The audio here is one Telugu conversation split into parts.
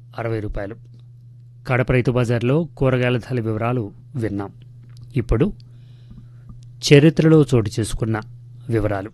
అరవై రూపాయలు కడప రైతు బజార్లో కూరగాయల ధరల వివరాలు విన్నాం ఇప్పుడు చరిత్రలో చోటు చేసుకున్న వివరాలు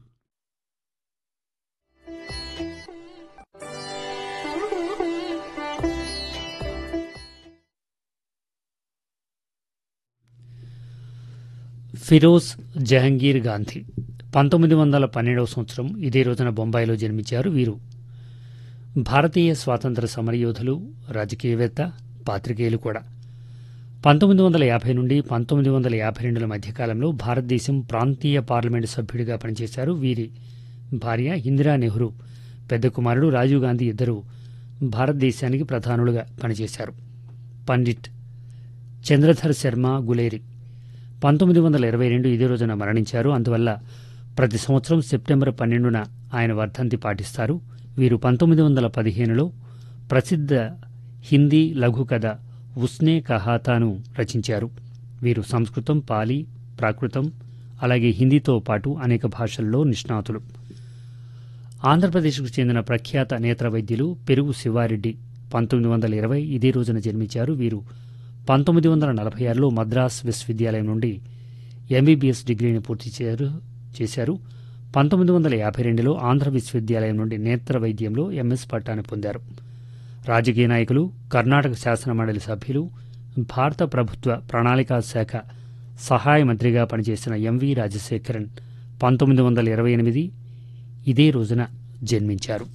ఫిరోజ్ జహంగీర్ గాంధీ పంతొమ్మిది వందల పన్నెండవ సంవత్సరం ఇదే రోజున బొంబాయిలో జన్మించారు వీరు భారతీయ స్వాతంత్ర సమరయోధులు రాజకీయవేత్త పాత్రికేయులు కూడా పంతొమ్మిది వందల యాభై నుండి పంతొమ్మిది వందల యాభై రెండుల మధ్యకాలంలో భారతదేశం ప్రాంతీయ పార్లమెంటు సభ్యుడిగా పనిచేశారు వీరి భార్య ఇందిరా నెహ్రూ పెద్ద కుమారుడు రాజీవ్ గాంధీ ఇద్దరు భారతదేశానికి ప్రధానులుగా పనిచేశారు పండిట్ చంద్రధర్ శర్మ గులేరి పంతొమ్మిది వందల ఇరవై రెండు ఇదే రోజున మరణించారు అందువల్ల ప్రతి సంవత్సరం సెప్టెంబర్ పన్నెండున ఆయన వర్ధంతి పాటిస్తారు వీరు పంతొమ్మిది వందల పదిహేనులో ప్రసిద్ధ హిందీ లఘు కథ ఉస్నే కహాతాను రచించారు వీరు సంస్కృతం పాలి ప్రాకృతం అలాగే హిందీతో పాటు అనేక భాషల్లో నిష్ణాతులు ఆంధ్రప్రదేశ్కు చెందిన ప్రఖ్యాత నేత్ర వైద్యులు పెరుగు శివారెడ్డి పంతొమ్మిది వందల ఇరవై ఇదే రోజున జన్మించారు వీరు పంతొమ్మిది వందల నలభై ఆరులో మద్రాస్ విశ్వవిద్యాలయం నుండి ఎంబీబీఎస్ డిగ్రీని పూర్తి చేశారు చేశారు పంతొమ్మిది వందల యాభై రెండులో ఆంధ్ర విశ్వవిద్యాలయం నుండి నేత్ర వైద్యంలో ఎంఎస్ పట్టాను పొందారు రాజకీయ నాయకులు కర్ణాటక శాసన మండలి సభ్యులు భారత ప్రభుత్వ ప్రణాళికా శాఖ సహాయ మంత్రిగా పనిచేసిన ఎంవి రాజశేఖరన్ పంతొమ్మిది వందల ఇరవై ఎనిమిది ఇదే రోజున జన్మించారు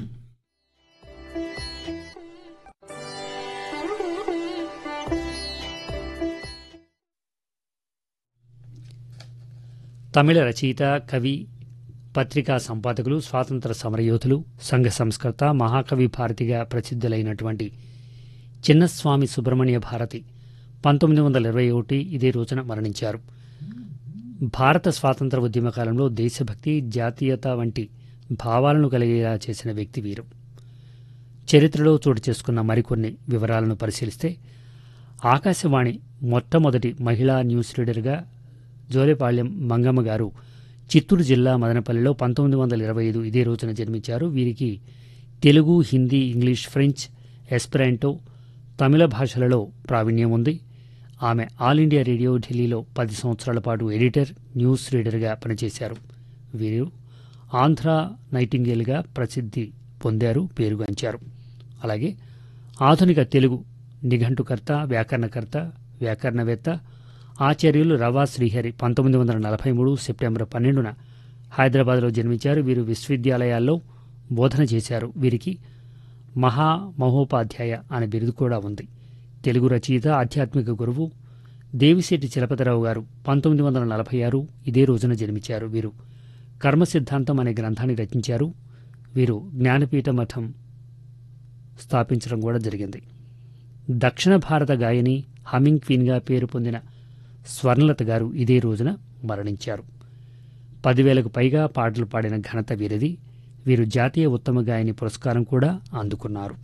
తమిళ రచయిత కవి పత్రికా సంపాదకులు స్వాతంత్ర సమరయోధులు సంఘ సంస్కర్త మహాకవి భారతిగా ప్రసిద్ధులైనటువంటి చిన్నస్వామి సుబ్రహ్మణ్య భారతి పంతొమ్మిది వందల ఇరవై ఒకటి ఇదే రోజున మరణించారు భారత స్వాతంత్ర ఉద్యమ కాలంలో దేశభక్తి జాతీయత వంటి భావాలను కలిగేలా చేసిన వ్యక్తి వీరు చరిత్రలో చోటు చేసుకున్న మరికొన్ని వివరాలను పరిశీలిస్తే ఆకాశవాణి మొట్టమొదటి మహిళా న్యూస్ రీడర్గా జోలేపాళ్యం మంగమ్మ గారు చిత్తూరు జిల్లా మదనపల్లిలో పంతొమ్మిది వందల ఇరవై ఐదు ఇదే రోజున జన్మించారు వీరికి Telugu Hindi English French Esperanto Tamil భాషలలో ప్రావీణ్యం ఉంది ఆమె ఆల్ ఇండియా రేడియో ఢిల్లీలో పది సంవత్సరాల పాటు ఎడిటర్ న్యూస్ రీడర్గా పనిచేశారు వీరు ఆంధ్ర నైటింగేల్గా ప్రసిద్ధి పొందారు పేరుగాంచారు అలాగే ఆధునిక తెలుగు నిఘంటుకర్త వ్యాకరణకర్త వ్యాకరణవేత్త ఆచార్యులు రవా శ్రీహరి పంతొమ్మిది వందల నలభై మూడు సెప్టెంబర్ పన్నెండున హైదరాబాద్లో జన్మించారు వీరు విశ్వవిద్యాలయాల్లో బోధన చేశారు వీరికి మహా మహోపాధ్యాయ అనే బిరుదు కూడా ఉంది తెలుగు రచయిత ఆధ్యాత్మిక గురువు దేవిశెట్టి చలపతిరావు గారు పంతొమ్మిది వందల నలభై ఆరు ఇదే రోజున జన్మించారు వీరు కర్మ సిద్ధాంతం అనే గ్రంథాన్ని రచించారు వీరు జ్ఞానపీఠ మఠం స్థాపించడం కూడా జరిగింది దక్షిణ భారత గాయని హమింగ్ క్వీన్గా పేరు పొందిన స్వర్ణలత గారు ఇదే రోజున మరణించారు పదివేలకు పైగా పాటలు పాడిన ఘనత వీరిది వీరు జాతీయ ఉత్తమ గాయని పురస్కారం కూడా అందుకున్నారు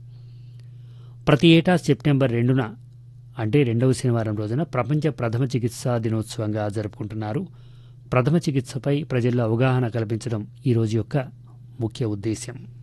ప్రతి ఏటా సెప్టెంబర్ రెండున అంటే రెండవ శనివారం రోజున ప్రపంచ ప్రథమ చికిత్సా దినోత్సవంగా జరుపుకుంటున్నారు ప్రథమ చికిత్సపై ప్రజల్లో అవగాహన కల్పించడం ఈ రోజు యొక్క ముఖ్య ఉద్దేశ్యం